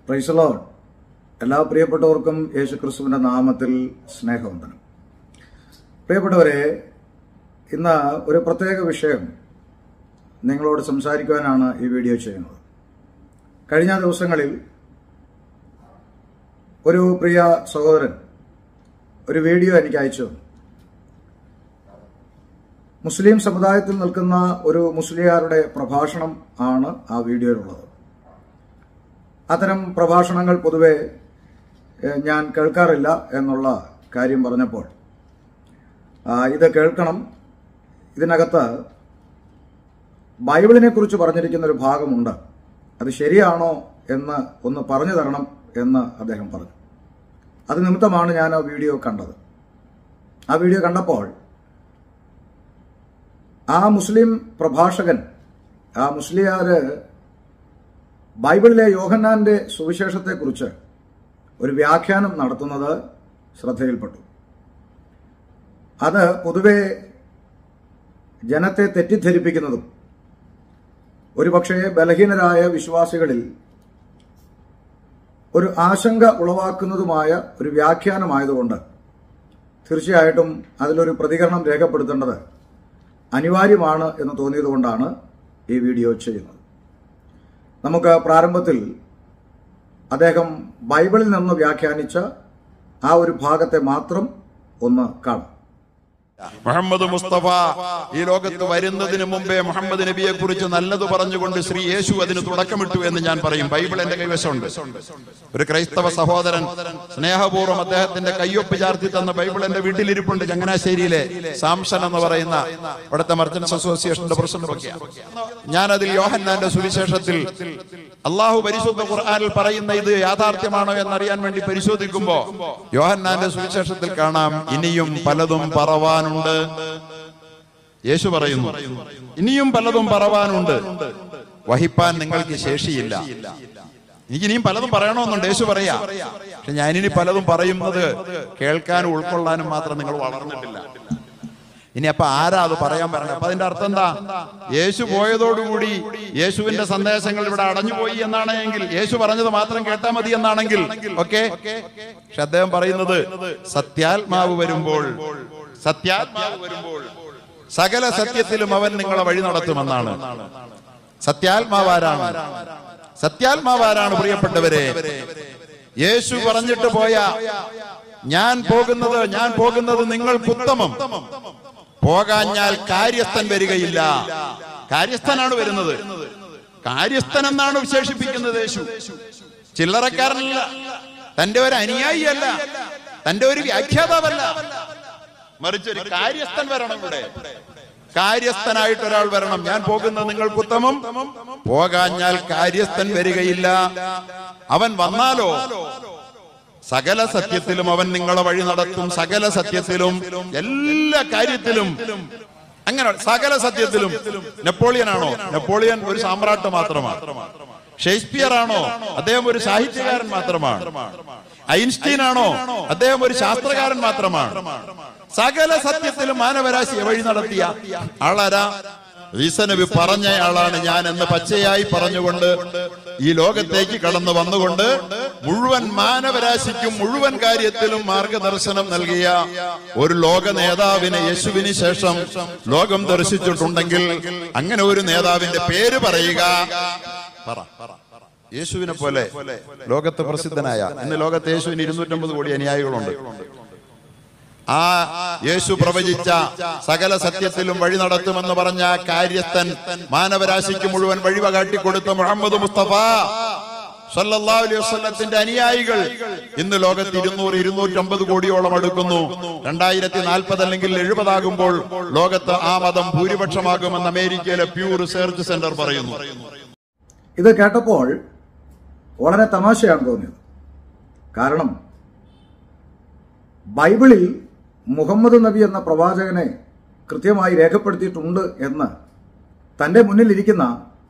പ്രൈസലോ എല്ലാ പ്രിയപ്പെട്ടവർക്കും യേശുക്രിസ്തുവിന്റെ നാമത്തിൽ സ്നേഹവന്ദനം പ്രിയപ്പെട്ടവരെ ഇന്ന് ഒരു പ്രത്യേക വിഷയം നിങ്ങളോട് സംസാരിക്കുവാനാണ് ഈ വീഡിയോ ചെയ്യുന്നത് കഴിഞ്ഞ ദിവസങ്ങളിൽ ഒരു പ്രിയ സഹോദരൻ ഒരു വീഡിയോ എനിക്ക് അയച്ചു തന്നു. മുസ്ലിം സമുദായത്തിൽ നിൽക്കുന്ന ഒരു മുസ്ലിയാരുടെ പ്രഭാഷണം ആണ് ആ വീഡിയോയിലുള്ളത് അത്തരം പ്രഭാഷണങ്ങൾ പൊതുവെ ഏഹ്, ഞാൻ കേൾക്കാറില്ല എന്നുള്ള കാര്യം പറഞ്ഞപ്പോൾ ആ, ഇത് കേൾക്കണം ഇതിനകത്ത് ബൈബിളിനെ കുറിച്ച് പറഞ്ഞിരിക്കുന്ന ഒരു ഭാഗമുണ്ട് അത് ശരിയാണോ എന്ന് ഒന്ന് പറഞ്ഞു തരണം എന്ന് അദ്ദേഹം പറഞ്ഞു അത് നിമിത്തമാണ് ഞാൻ ആ വീഡിയോ കണ്ടത് ആ വീഡിയോ കണ്ടപ്പോൾ ആ മുസ്ലിം പ്രഭാഷകൻ ആ മുസ്ലിയാര് ബൈബിളിലെ യോഹന്നാന്റെ സുവിശേഷത്തെക്കുറിച്ച് ഒരു വ്യാഖ്യാനം നടത്തുന്നത് ശ്രദ്ധയിൽപ്പെട്ടു അത് പൊതുവെ ജനത്തെ തെറ്റിദ്ധരിപ്പിക്കുന്നതും ഒരുപക്ഷെ ബലഹീനരായ വിശ്വാസികളിൽ ഒരു ആശങ്ക ഉളവാക്കുന്നതുമായ ഒരു വ്യാഖ്യാനമായതുകൊണ്ട് തീർച്ചയായിട്ടും അതിലൊരു പ്രതികരണം രേഖപ്പെടുത്തേണ്ടത് അനിവാര്യമാണ് എന്ന് തോന്നിയതുകൊണ്ടാണ് ഈ വീഡിയോ ചെയ്യുന്നത് നമുക്ക് പ്രാരംഭത്തിൽ അദ്ദേഹം ബൈബിളിൽ നിന്ന് വ്യാഖ്യാനിച്ച ആ ഒരു ഭാഗത്തെ മാത്രം ഒന്ന് കാണാം മുഹമ്മദ് മുസ്തഫ ഈ ലോകത്ത് വരുന്നതിന് മുമ്പേ മുഹമ്മദ് നബിയെ കുറിച്ച് നല്ലത് പറഞ്ഞുകൊണ്ട് ശ്രീ യേശു അതിന് തുടക്കമിട്ടു എന്ന് ഞാൻ പറയും ബൈബിൾ എന്റെ കൈവശമുണ്ട് ഒരു ക്രൈസ്തവ സഹോദരൻ സ്നേഹപൂർവ്വം അദ്ദേഹത്തിന്റെ കയ്യൊപ്പ് ചാർത്തി തന്ന ബൈബിൾ എന്റെ വീട്ടിലിരിപ്പുണ്ട് ചങ്ങനാശ്ശേരിയിലെ സാംസൺ എന്ന് പറയുന്ന അവിടുത്തെ മർച്ചന്റ്സ് അസോസിയേഷന്റെ പ്രസിഡന്റ് ഞാൻ അതിൽ യോഹന്നാന്റെ സുവിശേഷത്തിൽ അള്ളാഹു പരിശുദ്ധ ഖുർആനിൽ പറയുന്ന ഇത് യാഥാർത്ഥ്യമാണോ എന്നറിയാൻ വേണ്ടി പരിശോധിക്കുമ്പോ യോഹന്നാന്റെ സുവിശേഷത്തിൽ കാണാം ഇനിയും പലതും പറവാനുണ്ട് യേശു പറയുന്നു ഇനിയും പലതും പറവാനുണ്ട് വഹിപ്പാൻ നിങ്ങൾക്ക് ശേഷിയില്ല എനിക്ക് ഇനിയും പലതും പറയണമെന്നുണ്ട് യേശു പറയാ പക്ഷെ ഞാനിനി പലതും പറയുന്നത് കേൾക്കാനും ഉൾക്കൊള്ളാനും മാത്രം നിങ്ങൾ വളർന്നിട്ടില്ല ഇനി അപ്പൊ ആരാ അത് പറയാൻ പറഞ്ഞത് അപ്പൊ അതിന്റെ അർത്ഥം എന്താ യേശു പോയതോടുകൂടി യേശുവിന്റെ സന്ദേശങ്ങൾ ഇവിടെ അടഞ്ഞുപോയി എന്നാണ് എങ്കിൽ യേശു പറഞ്ഞത് മാത്രം കേട്ടാൽ മതി എന്നാണെങ്കിൽ ഓക്കെ പക്ഷെ അദ്ദേഹം പറയുന്നത് സത്യാത്മാവ് വരുമ്പോൾ സത്യാത്മാവ് വരുമ്പോൾ സകല സത്യത്തിലും അവൻ നിങ്ങളെ വഴി നടത്തുമെന്നാണ് സത്യാത്മാവാരാണ് സത്യാത്മാവാരാണ് പ്രിയപ്പെട്ടവരെ യേശു പറഞ്ഞിട്ട് പോയ ഞാൻ പോകുന്നത് ഞാൻ പോകുന്നത് നിങ്ങൾക്ക് ഉത്തമം പോകാഞ്ഞാൽ കാര്യസ്ഥൻ വരികയില്ല കാര്യസ്ഥനാണ് വരുന്നത് കാര്യസ്ഥൻ എന്നാണ് വിശേഷിപ്പിക്കുന്നത് യേശു ചില്ലറക്കാരനല്ല തന്റെ ഒരു അനുയായിയല്ല തന്റെ ഒരു വ്യാഖ്യാതാവല്ല മറിച്ച് ഒരു കാര്യസ്ഥൻ വരണം ഇവിടെ കാര്യസ്ഥനായിട്ട് ഒരാൾ വരണം ഞാൻ പോകുന്നത് നിങ്ങൾക്ക് ഉത്തമം പോകാഞ്ഞാൽ കാര്യസ്ഥൻ വരികയില്ല അവൻ വന്നാലോ സകല സത്യത്തിലും അവൻ നിങ്ങളെ വഴി നടത്തും സകല സത്യത്തിലും എല്ലാ കാര്യത്തിലും അങ്ങനെ സകല സത്യത്തിലും നെപ്പോളിയൻ ആണോ നെപ്പോളിയൻ ഒരു സാമ്രാട്ട് മാത്രമാണ് ഷേക്സ്പിയർ ആണോ അദ്ദേഹം ഒരു സാഹിത്യകാരൻ മാത്രമാണ് ഐൻസ്റ്റീൻ ആണോ അദ്ദേഹം ഒരു ശാസ്ത്രകാരൻ മാത്രമാണ് സകല സത്യത്തിലും മാനവരാശിയെ വഴി നടത്തിയ ആളാരാ ഈസനബി പറഞ്ഞ ആളാണ് ഞാൻ എന്ന് പച്ചയായി പറഞ്ഞുകൊണ്ട് ഈ ലോകത്തേക്ക് കടന്നു വന്നുകൊണ്ട് മുഴുവൻ മാനവരാശിക്കും മുഴുവൻ കാര്യത്തിലും മാർഗദർശനം നൽകിയ ഒരു ലോക നേതാവിനെ യേശുവിന് ശേഷം ലോകം ദർശിച്ചിട്ടുണ്ടെങ്കിൽ അങ്ങനെ ഒരു നേതാവിന്റെ പേര് പറയുക പറ യേശുവിനെ പോലെ ലോകത്ത് പ്രസിദ്ധനായ ഇന്ന് ലോകത്ത് യേശുവിന് ഇരുന്നൂറ്റമ്പത് കോടി അനുയായികളുണ്ട് ആ യേശു പ്രവചിച്ച സകല സത്യത്തിലും വഴി നടത്തുമെന്ന് പറഞ്ഞ ആ കാര്യസ്ഥൻ മാനവരാശിക്ക് മുഴുവൻ വഴിവ കാട്ടിക്കൊടുത്ത മുഹമ്മദ് മുസ്തഫ സല്ലല്ലാഹു അലൈഹി വസല്ലത്തിന്റെ അനുയായികൾ ഇന്ന് ലോകത്ത് ഇരുന്നൂറ് ഇരുന്നൂറ്റമ്പത് കോടിയോളം അടുക്കുന്നു രണ്ടായിരത്തി നാൽപ്പത് അല്ലെങ്കിൽ എഴുപതാകുമ്പോൾ ലോകത്ത് ആ മതം ഭൂരിപക്ഷമാകുമെന്ന് അമേരിക്കയിലെ പ്യൂ റിസർച്ച് സെന്റർ പറയുന്നു ഇത് കേട്ടപ്പോൾ വളരെ തമാശയാണ് തോന്നിയത് കാരണം ബൈബിളിൽ മുഹമ്മദ് നബി എന്ന പ്രവാചകനെ കൃത്യമായി രേഖപ്പെടുത്തിയിട്ടുണ്ട് എന്ന് തന്റെ മുന്നിലിരിക്കുന്ന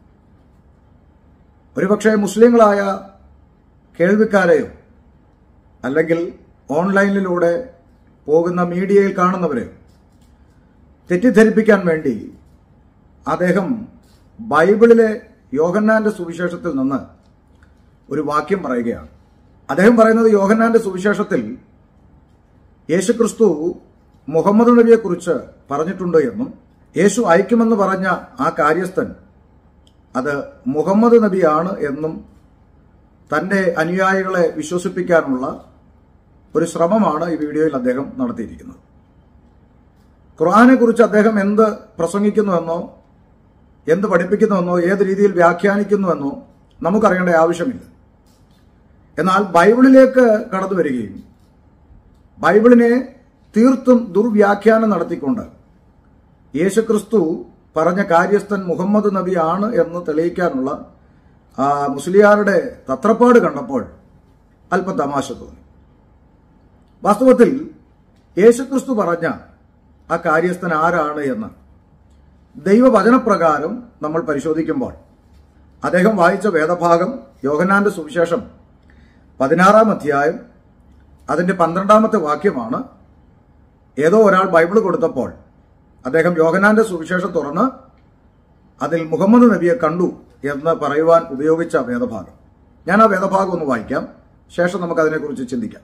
ഒരുപക്ഷെ മുസ്ലിങ്ങളായ കേൾവിക്കാരെയോ അല്ലെങ്കിൽ ഓൺലൈനിലൂടെ പോകുന്ന മീഡിയയിൽ കാണുന്നവരെയോ തെറ്റിദ്ധരിപ്പിക്കാൻ വേണ്ടി അദ്ദേഹം ബൈബിളിലെ യോഹന്നാന്റെ സുവിശേഷത്തിൽ നിന്ന് ഒരു വാക്യം പറയുകയാണ് അദ്ദേഹം പറയുന്നത് യോഹന്നാന്റെ സുവിശേഷത്തിൽ യേശുക്രിസ്തു മുഹമ്മദ് നബിയെക്കുറിച്ച് പറഞ്ഞിട്ടുണ്ട് എന്നും യേശു അയക്കുമെന്ന് പറഞ്ഞ ആ കാര്യസ്ഥൻ അത് മുഹമ്മദ് നബിയാണ് എന്നും തന്റെ അനുയായികളെ വിശ്വസിപ്പിക്കാനുള്ള ഒരു ശ്രമമാണ് ഈ വീഡിയോയിൽ അദ്ദേഹം നടത്തിയിരിക്കുന്നത് ഖുർആനെ കുറിച്ച് അദ്ദേഹം എന്ത് പ്രസംഗിക്കുന്നുവെന്നോ എന്ത് പഠിപ്പിക്കുന്നുവെന്നോ ഏത് രീതിയിൽ വ്യാഖ്യാനിക്കുന്നുവെന്നോ നമുക്കറിയേണ്ട ആവശ്യമില്ല എന്നാൽ ബൈബിളിലേക്ക് കടന്നു വരികയും ബൈബിളിനെ തീർത്തും ദുർവ്യാഖ്യാനം നടത്തിക്കൊണ്ട് യേശുക്രിസ്തു പറഞ്ഞ കാര്യസ്ഥൻ മുഹമ്മദ് നബിയാണ് എന്ന് തെളിയിക്കാനുള്ള ആ, മുസ്ലിയാരുടെ തത്രപ്പാട് കണ്ടപ്പോൾ അല്പം തമാശ തോന്നി വാസ്തവത്തിൽ യേശുക്രിസ്തു പറഞ്ഞ ആ കാര്യസ്ഥൻ ആരാണ് എന്ന് ദൈവവചനപ്രകാരം നമ്മൾ പരിശോധിക്കുമ്പോൾ അദ്ദേഹം വായിച്ച വേദഭാഗം യോഹനാന്റെ സുവിശേഷം പതിനാറാം അധ്യായം അതിന്റെ പന്ത്രണ്ടാമത്തെ വാക്യമാണ് ഏതോ ഒരാൾ ബൈബിൾ കൊടുത്തപ്പോൾ അദ്ദേഹം യോഹനാന്റെ സുവിശേഷം തുറന്ന് അതിൽ മുഹമ്മദ് നബിയെ കണ്ടു എന്ന് പറയുവാൻ ഉപയോഗിച്ച വേദഭാഗം ഞാൻ ആ വേദഭാഗം ഒന്ന് വായിക്കാം ശേഷം നമുക്ക് അതിനെക്കുറിച്ച് ചിന്തിക്കാം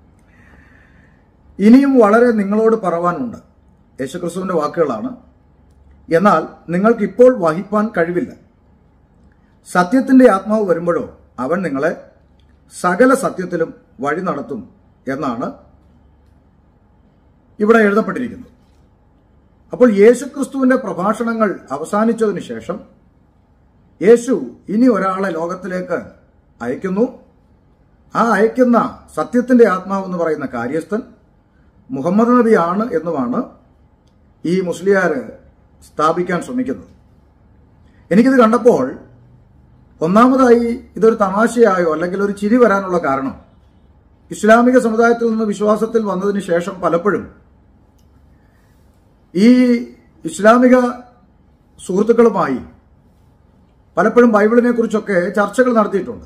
ഇനിയും വളരെ നിങ്ങളോട് പറവാനുണ്ട് യേശുക്രിസ്തുവിന്റെ വാക്കുകളാണ് എന്നാൽ നിങ്ങൾക്ക് ഇപ്പോൾ വഹിപ്പാൻ കഴിവില്ല സത്യത്തിന്റെ ആത്മാവ് വരുമ്പോഴോ അവൻ നിങ്ങളെ സകല സത്യത്തിലും വഴി നടത്തും എന്നാണ് ഇവിടെ എഴുതപ്പെട്ടിരിക്കുന്നത് അപ്പോൾ യേശുക്രിസ്തുവിന്റെ പ്രഭാഷണങ്ങൾ അവസാനിച്ചതിന് ശേഷം യേശു ഇനി ഒരാളെ ലോകത്തിലേക്ക് അയക്കുന്നു ആ അയക്കുന്ന സത്യത്തിന്റെ ആത്മാവ് എന്ന് പറയുന്ന കാര്യസ്ഥൻ മുഹമ്മദ് നബിയാണ് എന്നുമാണ് ഈ മുസ്ലിയാര് സ്ഥാപിക്കാൻ ശ്രമിക്കുന്നത് എനിക്കിത് കണ്ടപ്പോൾ ഒന്നാമതായി ഇതൊരു തമാശയായോ അല്ലെങ്കിൽ ഒരു ചിരി വരാനുള്ള കാരണം ഇസ്ലാമിക സമുദായത്തിൽ നിന്ന് വിശ്വാസത്തിൽ വന്നതിന് ശേഷം പലപ്പോഴും ഈ ഇസ്ലാമിക സുഹൃത്തുക്കളുമായി പലപ്പോഴും ബൈബിളിനെ കുറിച്ചൊക്കെ ചർച്ചകൾ നടത്തിയിട്ടുണ്ട്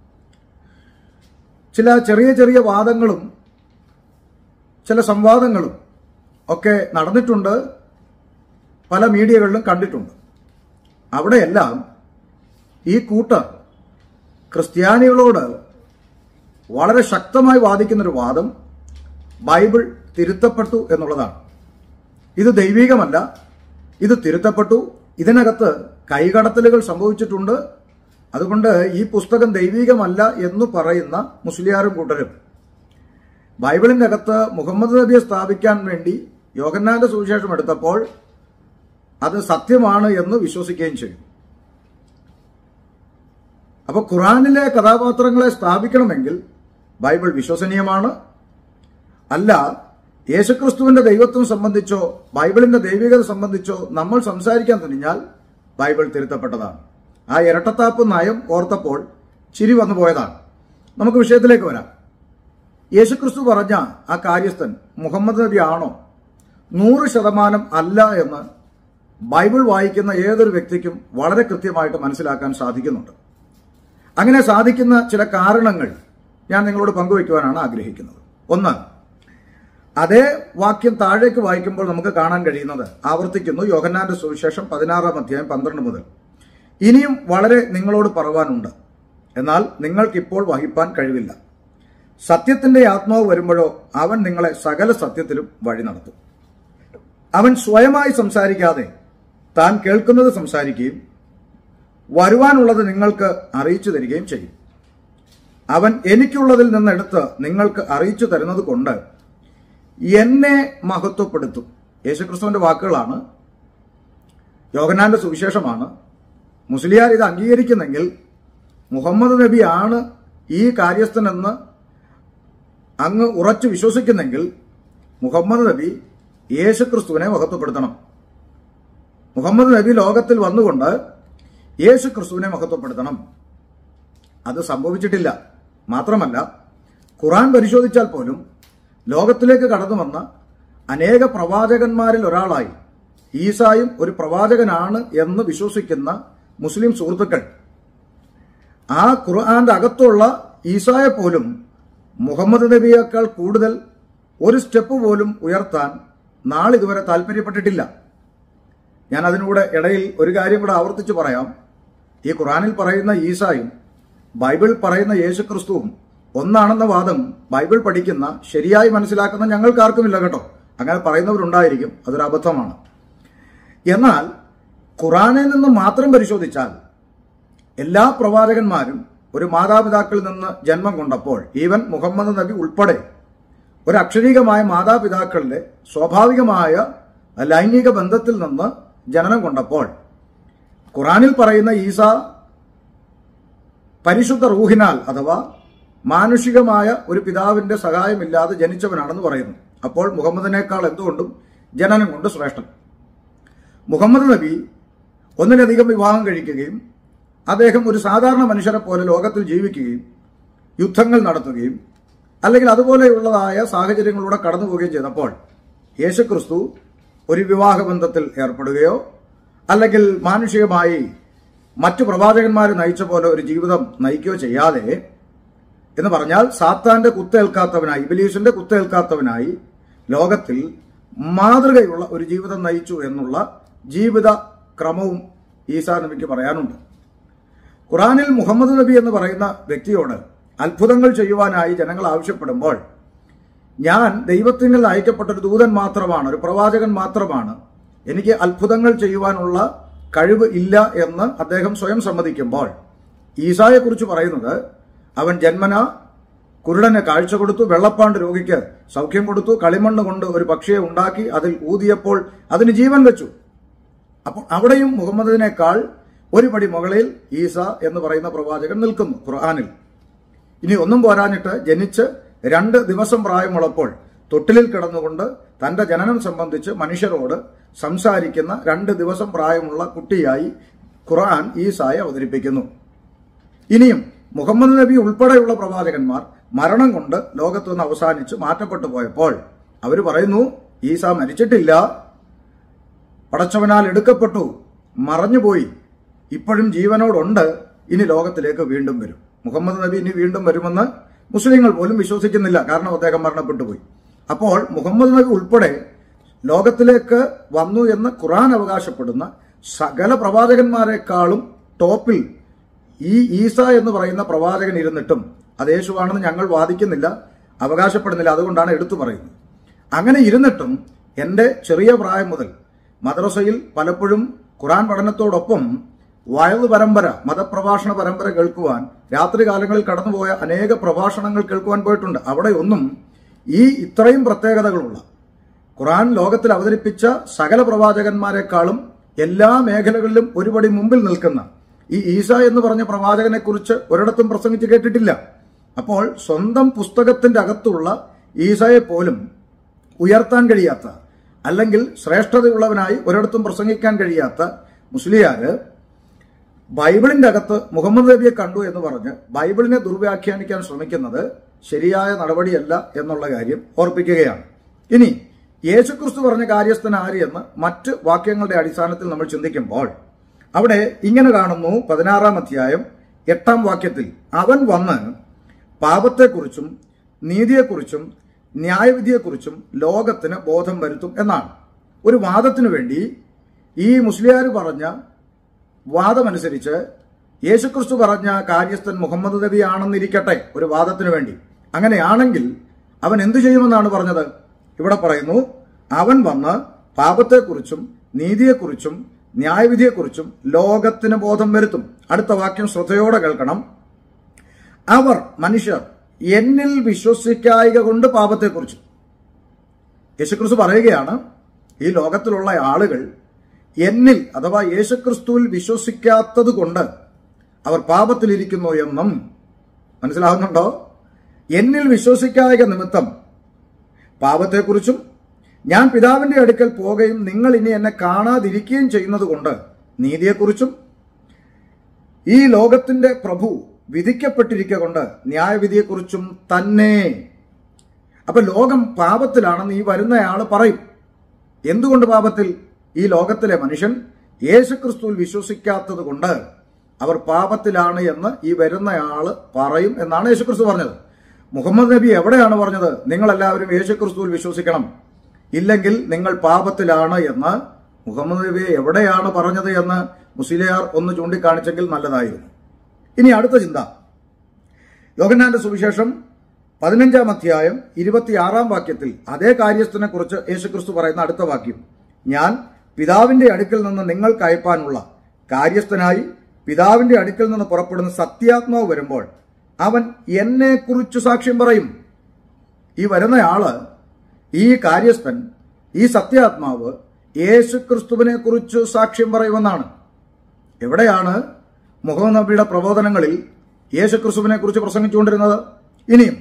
ചില ചെറിയ ചെറിയ വാദങ്ങളും ചില സംവാദങ്ങളും ഒക്കെ നടന്നിട്ടുണ്ട് പല മീഡിയകളിലും കണ്ടിട്ടുണ്ട് അവിടെയെല്ലാം ഈ കൂട്ടർ ക്രിസ്ത്യാനികളോട് വളരെ ശക്തമായി വാദിക്കുന്നൊരു വാദം ബൈബിൾ തിരുത്തപ്പെട്ടു എന്നുള്ളതാണ് ഇത് ദൈവികമല്ല ഇത് തിരുത്തപ്പെട്ടു ഇതിനകത്ത് കൈകടത്തലുകൾ സംഭവിച്ചിട്ടുണ്ട് അതുകൊണ്ട് ഈ പുസ്തകം ദൈവികമല്ല എന്ന് പറയുന്ന മുസ്ലിയാരും കൂട്ടരും ബൈബിളിന്റെ അകത്ത് മുഹമ്മദ് നബിയെ സ്ഥാപിക്കാൻ വേണ്ടി യോഹന്നാന്റെ സുവിശേഷം എടുത്തപ്പോൾ അത് സത്യമാണ് എന്ന് വിശ്വസിക്കുകയും ചെയ്യും അപ്പൊ ഖുറാനിലെ കഥാപാത്രങ്ങളെ സ്ഥാപിക്കണമെങ്കിൽ ബൈബിൾ വിശ്വസനീയമാണ് അല്ല യേശുക്രിസ്തുവിന്റെ ദൈവത്വം സംബന്ധിച്ചോ ബൈബിളിന്റെ ദൈവികത സംബന്ധിച്ചോ നമ്മൾ സംസാരിക്കാൻ തുനിഞ്ഞാൽ ബൈബിൾ തിരുത്തപ്പെട്ടതാണ് ആ ഇരട്ടത്താപ്പ് നയം ഓർത്തപ്പോൾ ചിരി വന്നു പോയതാണ് നമുക്ക് വിഷയത്തിലേക്ക് വരാം യേശുക്രിസ്തു പറഞ്ഞ ആ കാര്യസ്ഥൻ മുഹമ്മദ് നബി ആണോ നൂറ് ശതമാനം അല്ല എന്ന് ബൈബിൾ വായിക്കുന്ന ഏതൊരു വ്യക്തിക്കും വളരെ കൃത്യമായിട്ട് മനസ്സിലാക്കാൻ സാധിക്കുന്നുണ്ട് അങ്ങനെ സാധിക്കുന്ന ചില കാരണങ്ങൾ ഞാൻ നിങ്ങളോട് പങ്കുവയ്ക്കുവാനാണ് ആഗ്രഹിക്കുന്നത് ഒന്ന് അതേ വാക്യം താഴേക്ക് വായിക്കുമ്പോൾ നമുക്ക് കാണാൻ കഴിയുന്നത് ആവർത്തിക്കുന്നു യോഹന്നാന്റെ സുവിശേഷം പതിനാറാം അധ്യായം പന്ത്രണ്ട് മുതൽ ഇനിയും വളരെ നിങ്ങളോട് പറവാനുണ്ട് എന്നാൽ നിങ്ങൾക്കിപ്പോൾ വഹിപ്പാൻ കഴിവില്ല സത്യത്തിന്റെ ആത്മാവ് വരുമ്പോഴോ അവൻ നിങ്ങളെ സകല സത്യത്തിലും വഴി നടത്തും അവൻ സ്വയമായി സംസാരിക്കാതെ താൻ കേൾക്കുന്നത് സംസാരിക്കുകയും വരുവാനുള്ളത് നിങ്ങൾക്ക് അറിയിച്ചു തരികയും ചെയ്യും അവൻ എനിക്കുള്ളതിൽ നിന്നെടുത്ത് നിങ്ങൾക്ക് അറിയിച്ചു തരുന്നത് കൊണ്ട് എന്നെ മഹത്വപ്പെടുത്തും യേശുക്രിസ്തുവിന്റെ വാക്കുകളാണ് യോഗനാന്റെ സുവിശേഷമാണ് മുസ്ലിയാർ ഇത് അംഗീകരിക്കുന്നെങ്കിൽ മുഹമ്മദ് നബി ആണ് ഈ കാര്യസ്ഥനെന്ന് അങ്ങ് ഉറച്ചു വിശ്വസിക്കുന്നെങ്കിൽ മുഹമ്മദ് നബി യേശുക്രിസ്തുവിനെ മഹത്വപ്പെടുത്തണം മുഹമ്മദ് നബി ലോകത്തിൽ വന്നുകൊണ്ട് യേശുക്രിസ്തുവിനെ മഹത്വപ്പെടുത്തണം അത് സംഭവിച്ചിട്ടില്ല മാത്രമല്ല ഖുറാൻ പരിശോധിച്ചാൽ പോലും ലോകത്തിലേക്ക് കടന്നു വന്ന അനേക പ്രവാചകന്മാരിൽ ഒരാളായി ഈസായും ഒരു പ്രവാചകനാണ് എന്ന് വിശ്വസിക്കുന്ന മുസ്ലിം സുഹൃത്തുക്കൾ ആ ഖുർആന്റെ അകത്തുള്ള ഈസായെ പോലും മുഹമ്മദ് നബിയേക്കാൾ കൂടുതൽ ഒരു സ്റ്റെപ്പ് പോലും ഉയർത്താൻ നാളിതുവരെ താല്പര്യപ്പെട്ടിട്ടില്ല ഞാൻ അതിനൂടെ ഇടയിൽ ഒരു കാര്യം കൂടെ ആവർത്തിച്ച് പറയാം ഈ ഖുറാനിൽ പറയുന്ന ഈസായും ബൈബിൾ പറയുന്ന യേശുക്രിസ്തുവും ഒന്നാണെന്ന വാദം ബൈബിൾ പഠിക്കുന്ന ശരിയായി മനസ്സിലാക്കുന്ന ഞങ്ങൾക്കാർക്കുമില്ല കേട്ടോ അങ്ങനെ പറയുന്നവരുണ്ടായിരിക്കും അതൊരു അബദ്ധമാണ് എന്നാൽ ഖുറാനിൽ നിന്ന് മാത്രം പരിശോധിച്ചാൽ എല്ലാ പ്രവാചകന്മാരും ഒരു മാതാപിതാക്കളിൽ നിന്ന് ജന്മം കൊണ്ടപ്പോൾ ഈവൻ മുഹമ്മദ് നബി ഉൾപ്പെടെ ഒരു അക്ഷരീകമായ മാതാപിതാക്കളുടെ സ്വാഭാവികമായ ലൈംഗിക ബന്ധത്തിൽ നിന്ന് ജനനം കൊണ്ടപ്പോൾ ഖുറാനിൽ പറയുന്ന ഈസ പരിശുദ്ധ റൂഹിനാൽ അഥവാ മാനുഷികമായ ഒരു പിതാവിന്റെ സഹായമില്ലാതെ ജനിച്ചവനാണെന്ന് പറയുന്നു അപ്പോൾ മുഹമ്മദിനേക്കാൾ എന്തുകൊണ്ടും ജനനം കൊണ്ട് ശ്രേഷ്ഠൻ മുഹമ്മദ് നബി ഒന്നിലധികം വിവാഹം കഴിക്കുകയും അദ്ദേഹം ഒരു സാധാരണ മനുഷ്യരെ പോലെ ലോകത്തിൽ ജീവിക്കുകയും യുദ്ധങ്ങൾ നടത്തുകയും അല്ലെങ്കിൽ അതുപോലെയുള്ളതായ സാഹചര്യങ്ങളിലൂടെ കടന്നു പോവുകയും ചെയ്തപ്പോൾ യേശുക്രിസ്തു ഒരു വിവാഹബന്ധത്തിൽ ഏർപ്പെടുകയോ അല്ലെങ്കിൽ മാനുഷികമായി മറ്റു പ്രവാചകന്മാർ നയിച്ച പോലെ ഒരു ജീവിതം നയിക്കുകയോ ചെയ്യാതെ എന്ന് പറഞ്ഞാൽ സാത്താന്റെ കുത്തേൽക്കാത്തവനായി ഇബിലീസിന്റെ കുത്തേൽക്കാത്തവനായി ലോകത്തിൽ മാതൃകയുള്ള ഒരു ജീവിതം നയിച്ചു എന്നുള്ള ജീവിത ക്രമവും ഈസാ നബിക്ക് പറയാനുണ്ട് ഖുറാനിൽ മുഹമ്മദ് നബി എന്ന് പറയുന്ന വ്യക്തിയോട് അത്ഭുതങ്ങൾ ചെയ്യുവാനായി ജനങ്ങൾ ആവശ്യപ്പെടുമ്പോൾ ഞാൻ ദൈവത്തിൽ നിന്ന് അയക്കപ്പെട്ട ഒരു ദൂതൻ മാത്രമാണ് ഒരു പ്രവാചകൻ മാത്രമാണ് എനിക്ക് അത്ഭുതങ്ങൾ ചെയ്യുവാനുള്ള കഴിവ് ഇല്ല എന്ന് അദ്ദേഹം സ്വയം സമ്മതിക്കുമ്പോൾ ഈസായെ കുറിച്ച് പറയുന്നത് അവൻ ജന്മന കുരുടന് കാഴ്ച കൊടുത്തു വെള്ളപ്പാണ്ട് രോഗിക്ക് സൗഖ്യം കൊടുത്തു കളിമണ്ണ് കൊണ്ട് ഒരു പക്ഷിയെ ഉണ്ടാക്കി അതിൽ ഊതിയപ്പോൾ അതിന് ജീവൻ വെച്ചു അപ്പോൾ അവിടെയും മുഹമ്മദിനേക്കാൾ ഒരു പടി മുകളിൽ ഈസ എന്ന് പറയുന്ന പ്രവാചകൻ നിൽക്കുന്നു ഖുർആാനിൽ ഇനി ഒന്നും പോരാഞ്ഞിട്ട് ജനിച്ച് രണ്ട് ദിവസം പ്രായമുള്ളപ്പോൾ തൊട്ടിലിൽ കിടന്നുകൊണ്ട് തന്റെ ജനനം സംബന്ധിച്ച് മനുഷ്യരോട് സംസാരിക്കുന്ന രണ്ട് ദിവസം പ്രായമുള്ള കുട്ടിയായി ഖുർആൻ ഈസായെ അവതരിപ്പിക്കുന്നു ഇനിയും മുഹമ്മദ് നബി ഉൾപ്പെടെയുള്ള പ്രവാചകന്മാർ മരണം കൊണ്ട് ലോകത്തു നിന്ന് അവസാനിച്ച് മാറ്റപ്പെട്ടു പോയപ്പോൾ അവർ പറയുന്നു ഈസ മരിച്ചിട്ടില്ല പടച്ചവനാൽ എടുക്കപ്പെട്ടു മറഞ്ഞുപോയി ഇപ്പോഴും ജീവനോടുണ്ട് ഇനി ലോകത്തിലേക്ക് വീണ്ടും വരും മുഹമ്മദ് നബി ഇനി വീണ്ടും വരുമെന്ന് മുസ്ലിങ്ങൾ പോലും വിശ്വസിക്കുന്നില്ല കാരണം അദ്ദേഹം മരണപ്പെട്ടു പോയി അപ്പോൾ മുഹമ്മദ് നബി ഉൾപ്പെടെ ലോകത്തിലേക്ക് വന്നു എന്ന് ഖുറാൻ അവകാശപ്പെടുന്ന സകല പ്രവാചകന്മാരെക്കാളും ടോപ്പിൽ ഈ ഈസ എന്ന് പറയുന്ന പ്രവാചകൻ ഇരുന്നിട്ടും അത് യേശുവാണെന്ന് ഞങ്ങൾ വാദിക്കുന്നില്ല അവകാശപ്പെടുന്നില്ല അതുകൊണ്ടാണ് എടുത്തു പറയുന്നത് അങ്ങനെ ഇരുന്നിട്ടും എൻ്റെ ചെറിയ പ്രായം മുതൽ മദ്രസയിൽ പലപ്പോഴും ഖുറാൻ പഠനത്തോടൊപ്പം വയലു പരമ്പര മതപ്രഭാഷണ പരമ്പര കേൾക്കുവാൻ രാത്രികാലങ്ങളിൽ കടന്നുപോയ അനേക പ്രഭാഷണങ്ങൾ കേൾക്കുവാൻ പോയിട്ടുണ്ട് അവിടെ ഒന്നും ഈ ഇത്രയും പ്രത്യേകതകളുള്ള ഖുറാൻ ലോകത്തിൽ അവതരിപ്പിച്ച സകല പ്രവാചകന്മാരെക്കാളും എല്ലാ മേഖലകളിലും ഒരുപടി മുമ്പിൽ നിൽക്കുന്ന ഈ ഈസ എന്ന് പറഞ്ഞ പ്രവാചകനെ കുറിച്ച് ഒരിടത്തും പ്രസംഗിച്ച് കേട്ടിട്ടില്ല അപ്പോൾ സ്വന്തം പുസ്തകത്തിന്റെ അകത്തുള്ള ഈസയെ പോലും ഉയർത്താൻ കഴിയാത്ത അല്ലെങ്കിൽ ശ്രേഷ്ഠതയുള്ളവനായി ഒരിടത്തും പ്രസംഗിക്കാൻ കഴിയാത്ത മുസ്ലിയാര് ബൈബിളിന്റെ അകത്ത് മുഹമ്മദ് നബിയെ കണ്ടു എന്ന് പറഞ്ഞ് ബൈബിളിനെ ദുർവ്യാഖ്യാനിക്കാൻ ശ്രമിക്കുന്നത് ശരിയായ നടപടിയല്ല എന്നുള്ള കാര്യം ഓർപ്പിക്കുകയാണ് ഇനി യേശുക്രിസ്തു പറഞ്ഞ കാര്യസ്ഥൻ ആര് എന്ന് മറ്റ് വാക്യങ്ങളുടെ അടിസ്ഥാനത്തിൽ നമ്മൾ ചിന്തിക്കുമ്പോൾ അവിടെ ഇങ്ങനെ കാണുന്നു പതിനാറാം അധ്യായം എട്ടാം വാക്യത്തിൽ അവൻ വന്ന് പാപത്തെക്കുറിച്ചും നീതിയെക്കുറിച്ചും ന്യായവിധിയെക്കുറിച്ചും ലോകത്തിന് ബോധം വരുത്തും എന്നാണ് ഒരു വാദത്തിനു വേണ്ടി ഈ മുസ്ലിയാർ പറഞ്ഞ വാദമനുസരിച്ച് യേശുക്രിസ്തു പറഞ്ഞ കാര്യസ്ഥൻ മുഹമ്മദ് നബി ആണെന്നിരിക്കട്ടെ ഒരു വാദത്തിനു വേണ്ടി അങ്ങനെയാണെങ്കിൽ അവൻ എന്തു ചെയ്യുമെന്നാണ് പറഞ്ഞത് ഇവിടെ പറയുന്നു അവൻ വന്ന് പാപത്തെക്കുറിച്ചും നീതിയെക്കുറിച്ചും ന്യായവിധിയെക്കുറിച്ചും ലോകത്തിന് ബോധം വരുത്തും അടുത്ത വാക്യം ശ്രദ്ധയോടെ കേൾക്കണം അവർ മനുഷ്യർ എന്നിൽ വിശ്വസിക്കായിക കൊണ്ട് പാപത്തെക്കുറിച്ച് യേശുക്രിസ്തു പറയുകയാണ് ഈ ലോകത്തിലുള്ള ആളുകൾ എന്നിൽ അഥവാ യേശുക്രിസ്തുവിൽ വിശ്വസിക്കാത്തത് കൊണ്ട് അവർ പാപത്തിലിരിക്കുന്നു എന്നും മനസ്സിലാകുന്നുണ്ടോ എന്നിൽ വിശ്വസിക്കായിക നിമിത്തം പാപത്തെക്കുറിച്ചും ഞാൻ പിതാവിന്റെ അടുക്കൽ പോകുകയും നിങ്ങൾ ഇനി എന്നെ കാണാതിരിക്കുകയും ചെയ്യുന്നത് കൊണ്ട് നീതിയെക്കുറിച്ചും ഈ ലോകത്തിന്റെ പ്രഭു വിധിക്കപ്പെട്ടിരിക്കുക കൊണ്ട് ന്യായവിധിയെക്കുറിച്ചും തന്നെ അപ്പൊ ലോകം പാപത്തിലാണെന്ന് ഈ വരുന്നയാള് പറയും എന്തുകൊണ്ട് പാപത്തിൽ ഈ ലോകത്തിലെ മനുഷ്യൻ യേശുക്രിസ്തുവിൽ വിശ്വസിക്കാത്തത് കൊണ്ട് അവർ പാപത്തിലാണ് എന്ന് ഈ വരുന്നയാള് പറയും എന്നാണ് യേശുക്രിസ്തു പറഞ്ഞത് മുഹമ്മദ് നബി എവിടെയാണ് പറഞ്ഞത് നിങ്ങളെല്ലാവരും യേശുക്രിസ്തുവിൽ വിശ്വസിക്കണം ഇല്ലെങ്കിൽ നിങ്ങൾ പാപത്തിലാണ് എന്ന് മുഹമ്മദ് നബി എവിടെയാണ് പറഞ്ഞത് എന്ന് മുസ്ലിയാർ ഒന്ന് ചൂണ്ടിക്കാണിച്ചെങ്കിൽ നല്ലതായിരുന്നു ഇനി അടുത്ത ചിന്ത യോഹന്നാന്റെ സുവിശേഷം പതിനഞ്ചാം അധ്യായം ഇരുപത്തിയാറാം വാക്യത്തിൽ അതേ കാര്യസ്ഥനെ കുറിച്ച് യേശുക്രിസ്തു പറയുന്ന അടുത്ത വാക്യം ഞാൻ പിതാവിന്റെ അടുക്കൽ നിന്ന് നിങ്ങൾക്ക് അയപ്പാനുള്ള കാര്യസ്ഥനായി പിതാവിന്റെ അടുക്കൽ നിന്ന് പുറപ്പെടുന്ന സത്യാത്മാവ് വരുമ്പോൾ അവൻ എന്നെ കുറിച്ച് സാക്ഷ്യം പറയും ഈ വരുന്നയാള് ഈ കാര്യസ്ഥൻ ഈ സത്യാത്മാവ് യേശുക്രിസ്തുവിനെ കുറിച്ച് സാക്ഷ്യം പറയുമെന്നാണ് എവിടെയാണ് മുഹമ്മദ് നബിയുടെ പ്രബോധനങ്ങളിൽ യേശുക്രിസ്തുവിനെ കുറിച്ച് പ്രസംഗിച്ചുകൊണ്ടിരുന്നത് ഇനിയും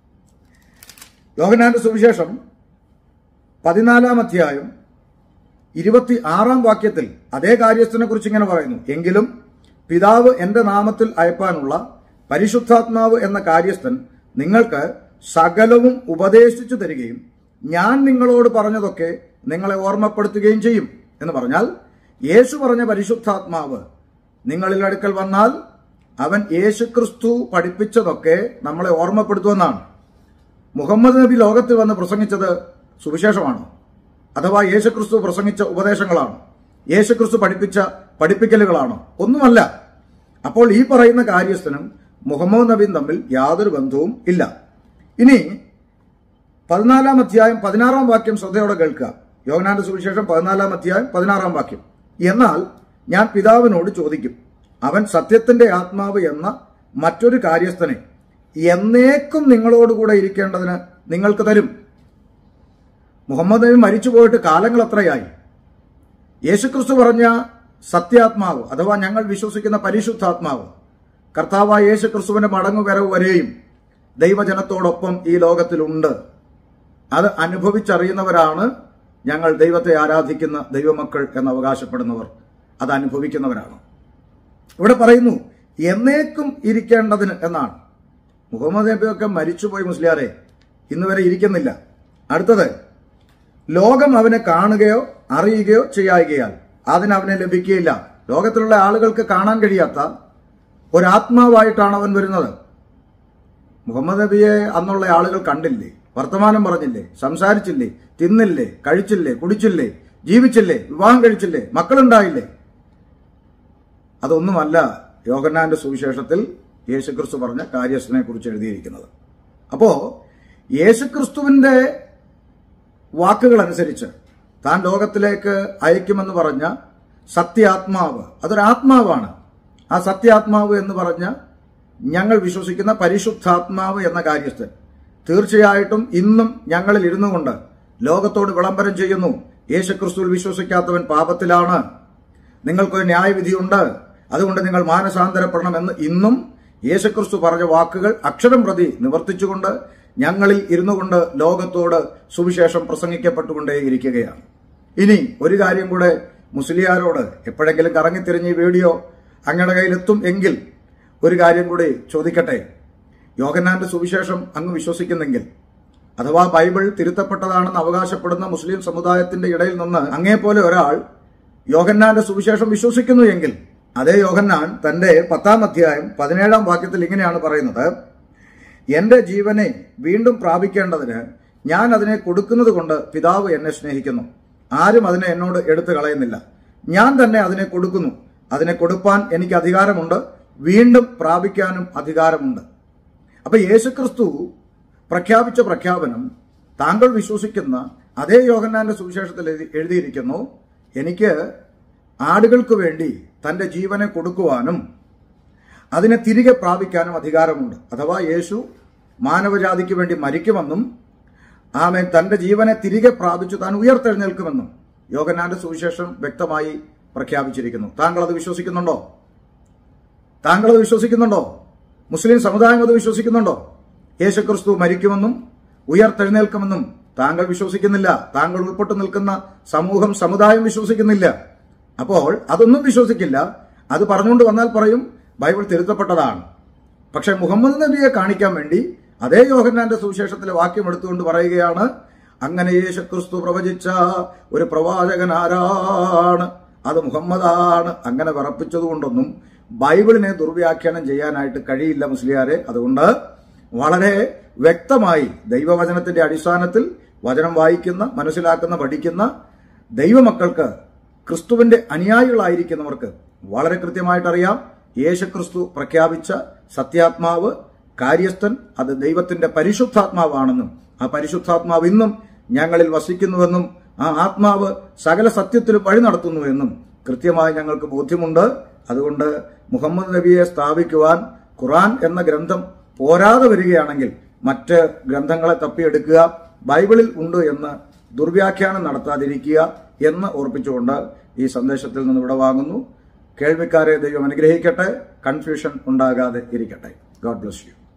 യോഹനാന്റെ സുവിശേഷം പതിനാലാം അധ്യായം ഇരുപത്തി ആറാം വാക്യത്തിൽ അതേ കാര്യസ്ഥനെ കുറിച്ച് ഇങ്ങനെ പറയുന്നു എങ്കിലും പിതാവ് എന്റെ നാമത്തിൽ അയപ്പാനുള്ള പരിശുദ്ധാത്മാവ് എന്ന കാര്യസ്ഥൻ നിങ്ങൾക്ക് സകലവും ഉപദേശിച്ചു തരികയും ഞാൻ നിങ്ങളോട് പറഞ്ഞതൊക്കെ നിങ്ങളെ ഓർമ്മപ്പെടുത്തുകയും ചെയ്യും എന്ന് പറഞ്ഞാൽ യേശു പറഞ്ഞ പരിശുദ്ധാത്മാവ് നിങ്ങളിൽ അടുക്കൽ വന്നാൽ അവൻ യേശുക്രിസ്തു പഠിപ്പിച്ചതൊക്കെ നമ്മളെ ഓർമ്മപ്പെടുത്തുമെന്നാണ് മുഹമ്മദ് നബി ലോകത്തിൽ വന്ന് പ്രസംഗിച്ചത് സുവിശേഷമാണ് അഥവാ യേശുക്രിസ്തു പ്രസംഗിച്ച ഉപദേശങ്ങളാണ് യേശുക്രിസ്തു പഠിപ്പിച്ച പഠിപ്പിക്കലുകളാണോ ഒന്നുമല്ല അപ്പോൾ ഈ പറയുന്ന കാര്യസ്ഥനും മുഹമ്മദ് നബിയും തമ്മിൽ യാതൊരു ബന്ധവും ഇല്ല ഇനി പതിനാലാം അധ്യായം പതിനാറാം വാക്യം ശ്രദ്ധയോടെ കേൾക്കുക യോഹനാന്റെ സുവിശേഷം പതിനാലാം അധ്യായം പതിനാറാം വാക്യം എന്നാൽ ഞാൻ പിതാവിനോട് ചോദിക്കും അവൻ സത്യത്തിന്റെ ആത്മാവ് എന്ന മറ്റൊരു കാര്യസ്ഥനെ എന്നേക്കും നിങ്ങളോടുകൂടെ ഇരിക്കേണ്ടതിന് നിങ്ങൾക്ക് തരും മുഹമ്മദ് നബി മരിച്ചു പോയിട്ട് കാലങ്ങൾ എത്രയായി യേശുക്രിസ്തു പറഞ്ഞ സത്യാത്മാവ് അഥവാ ഞങ്ങൾ വിശ്വസിക്കുന്ന പരിശുദ്ധാത്മാവ് കർത്താവായ യേശുക്രിസ്തുവിന്റെ മടങ്ങുവരവ് വരെയും ദൈവജനത്തോടൊപ്പം ഈ ലോകത്തിലുണ്ട് അത് അനുഭവിച്ചറിയുന്നവരാണ് ഞങ്ങൾ ദൈവത്തെ ആരാധിക്കുന്ന ദൈവമക്കൾ എന്ന് അവകാശപ്പെടുന്നവർ അത് അനുഭവിക്കുന്നവരാണ് ഇവിടെ പറയുന്നു എന്നേക്കും ഇരിക്കേണ്ടതിന് എന്നാണ് മുഹമ്മദ് നബിയൊക്കെ മരിച്ചുപോയി മുസ്ലിയാരെ ഇന്ന് വരെ ഇരിക്കുന്നില്ല അടുത്തത് ലോകം അവനെ കാണുകയോ അറിയുകയോ ചെയ്യായികയാൽ അതിന് അവനെ ലഭിക്കുകയില്ല ലോകത്തിലുള്ള ആളുകൾക്ക് കാണാൻ കഴിയാത്ത ഒരാത്മാവായിട്ടാണ് അവൻ വരുന്നത് മുഹമ്മദ് നബിയെ അന്നുള്ള ആളുകൾ കണ്ടില്ലേ വർത്തമാനം പറഞ്ഞില്ലേ സംസാരിച്ചില്ലേ തിന്നില്ലേ കഴിച്ചില്ലേ കുടിച്ചില്ലേ ജീവിച്ചില്ലേ വിവാഹം കഴിച്ചില്ലേ മക്കളുണ്ടായില്ലേ അതൊന്നുമല്ല യോഹന്നാന്റെ സുവിശേഷത്തിൽ യേശുക്രിസ്തു പറഞ്ഞ കാര്യസ്ഥനെ കുറിച്ച് എഴുതിയിരിക്കുന്നത് അപ്പോ യേശുക്രിസ്തുവിന്റെ വാക്കുകൾ അനുസരിച്ച് താൻ ലോകത്തിലേക്ക് അയക്കുമെന്ന് പറഞ്ഞ സത്യാത്മാവ് അതൊരു ആത്മാവാണ് ആ സത്യാത്മാവ് എന്ന് പറഞ്ഞ ഞങ്ങൾ വിശ്വസിക്കുന്ന പരിശുദ്ധാത്മാവ് എന്ന കാര്യസ്ഥൻ തീർച്ചയായിട്ടും ഇന്നും ഞങ്ങളിൽ ഇരുന്നു കൊണ്ട് ലോകത്തോട് വിളംബരം ചെയ്യുന്നു യേശുക്രിസ്തുവിൽ വിശ്വസിക്കാത്തവൻ പാപത്തിലാണ് നിങ്ങൾക്കൊരു ന്യായവിധിയുണ്ട് അതുകൊണ്ട് നിങ്ങൾ മാനസാന്തരപ്പെടണം എന്ന് ഇന്നും യേശുക്രിസ്തു പറഞ്ഞ വാക്കുകൾ അക്ഷരം പ്രതി നിവർത്തിച്ചുകൊണ്ട് ഞങ്ങളിൽ ഇരുന്നു കൊണ്ട് ലോകത്തോട് സുവിശേഷം പ്രസംഗിക്കപ്പെട്ടുകൊണ്ടേയിരിക്കുകയാണ് ഇനി ഒരു കാര്യം കൂടെ മുസ്ലിയാരോട് എപ്പോഴെങ്കിലും കറങ്ങിത്തിരിഞ്ഞ് ഈ വീഡിയോ അങ്ങയുടെ കയ്യിലെത്തും എങ്കിൽ ഒരു കാര്യം കൂടി ചോദിക്കട്ടെ യോഹന്നാന്റെ സുവിശേഷം അങ്ങ് വിശ്വസിക്കുന്നെങ്കിൽ അഥവാ ബൈബിൾ തിരുത്തപ്പെട്ടതാണെന്ന് അവകാശപ്പെടുന്ന മുസ്ലിം സമുദായത്തിന്റെ ഇടയിൽ നിന്ന് അങ്ങേപോലെ ഒരാൾ യോഹന്നാന്റെ സുവിശേഷം വിശ്വസിക്കുന്നു എങ്കിൽ അതേ യോഹന്നാൻ തന്റെ പത്താം അധ്യായം പതിനേഴാം വാക്യത്തിൽ ഇങ്ങനെയാണ് പറയുന്നത് എന്റെ ജീവനെ വീണ്ടും പ്രാപിക്കേണ്ടതിന് ഞാൻ അതിനെ കൊടുക്കുന്നത് കൊണ്ട് പിതാവ് എന്നെ സ്നേഹിക്കുന്നു ആരും അതിനെ എന്നോട് എടുത്തു കളയുന്നില്ല ഞാൻ തന്നെ അതിനെ കൊടുക്കുന്നു അതിനെ കൊടുപ്പാൻ എനിക്ക് അധികാരമുണ്ട് വീണ്ടും പ്രാപിക്കാനും അധികാരമുണ്ട് അപ്പൊ യേശുക്രിസ്തു പ്രഖ്യാപിച്ച പ്രഖ്യാപനം താങ്കൾ വിശ്വസിക്കുന്ന അതേ യോഹന്നാന്റെ സുവിശേഷത്തിൽ എഴുതി- എഴുതിയിരിക്കുന്നു എനിക്ക് ആടുകൾക്ക് വേണ്ടി തന്റെ ജീവനെ കൊടുക്കുവാനും അതിനെ തിരികെ പ്രാപിക്കാനും അധികാരമുണ്ട് അഥവാ യേശു മാനവജാതിക്ക് വേണ്ടി മരിക്കുമെന്നും ആമേൻ തന്റെ ജീവനെ തിരികെ പ്രാപിച്ചു താൻ ഉയർത്തെഴുന്നേൽക്കുമെന്നും യോഗനാന്റെ സുവിശേഷം വ്യക്തമായി പ്രഖ്യാപിച്ചിരിക്കുന്നു താങ്കൾ അത് വിശ്വസിക്കുന്നുണ്ടോ താങ്കൾ അത് വിശ്വസിക്കുന്നുണ്ടോ മുസ്ലിം സമുദായം അത് വിശ്വസിക്കുന്നുണ്ടോ യേശുക്രിസ്തു മരിക്കുമെന്നും ഉയർത്തെഴുന്നേൽക്കുമെന്നും താങ്കൾ വിശ്വസിക്കുന്നില്ല താങ്കൾ ഉൾപ്പെട്ടു നിൽക്കുന്ന സമൂഹം സമുദായം വിശ്വസിക്കുന്നില്ല അപ്പോൾ അതൊന്നും വിശ്വസിക്കില്ല അത് പറഞ്ഞുകൊണ്ട് വന്നാൽ പറയും ബൈബിൾ തിരുത്തപ്പെട്ടതാണ് പക്ഷെ മുഹമ്മദ് നബിയെ കാണിക്കാൻ വേണ്ടി അതേ യോഹന്നാന്റെ സുവിശേഷത്തിലെ വാക്യം എടുത്തുകൊണ്ട് പറയുകയാണ് അങ്ങനെ യേശുക്രിസ്തു പ്രവചിച്ച ഒരു പ്രവാചകൻ ആരാണ് അത് മുഹമ്മദാണ് അങ്ങനെ വിറപ്പിച്ചതുകൊണ്ടൊന്നും ബൈബിളിനെ ദുർവ്യാഖ്യാനം ചെയ്യാനായിട്ട് കഴിയില്ല മുസ്ലിയാരെ അതുകൊണ്ട് വളരെ വ്യക്തമായി ദൈവവചനത്തിന്റെ അടിസ്ഥാനത്തിൽ വചനം വായിക്കുന്ന മനസ്സിലാക്കുന്ന പഠിക്കുന്ന ദൈവമക്കൾക്ക് ക്രിസ്തുവിന്റെ അനുയായികളായിരിക്കുന്നവർക്ക് വളരെ കൃത്യമായിട്ട് അറിയാം യേശുക്രിസ്തു പ്രഖ്യാപിച്ച സത്യാത്മാവ് കാര്യസ്ഥൻ അത് ദൈവത്തിന്റെ പരിശുദ്ധാത്മാവാണെന്നും ആ പരിശുദ്ധാത്മാവ് ഇന്നും ഞങ്ങളിൽ വസിക്കുന്നുവെന്നും ആ ആത്മാവ് സകല സത്യത്തിലും വഴി നടത്തുന്നുവെന്നും കൃത്യമായി ഞങ്ങൾക്ക് ബോധ്യമുണ്ട് അതുകൊണ്ട് മുഹമ്മദ് നബിയെ സ്ഥാപിക്കുവാൻ ഖുറാൻ എന്ന ഗ്രന്ഥം പോരാതെ വരികയാണെങ്കിൽ മറ്റ് ഗ്രന്ഥങ്ങളെ തപ്പിയെടുക്കുക ബൈബിളിൽ ഉണ്ട് എന്ന് ദുർവ്യാഖ്യാനം നടത്താതിരിക്കുക എന്ന് ഓർപ്പിച്ചുകൊണ്ട് ഈ സന്ദേശത്തിൽ നിന്ന് ഇവിടെ വാങ്ങുന്നു കേൾവിക്കാരെ ദൈവം അനുഗ്രഹിക്കട്ടെ കൺഫ്യൂഷൻ ഉണ്ടാകാതെ ഇരിക്കട്ടെ ഗോഡ് ബ്ലസ് യു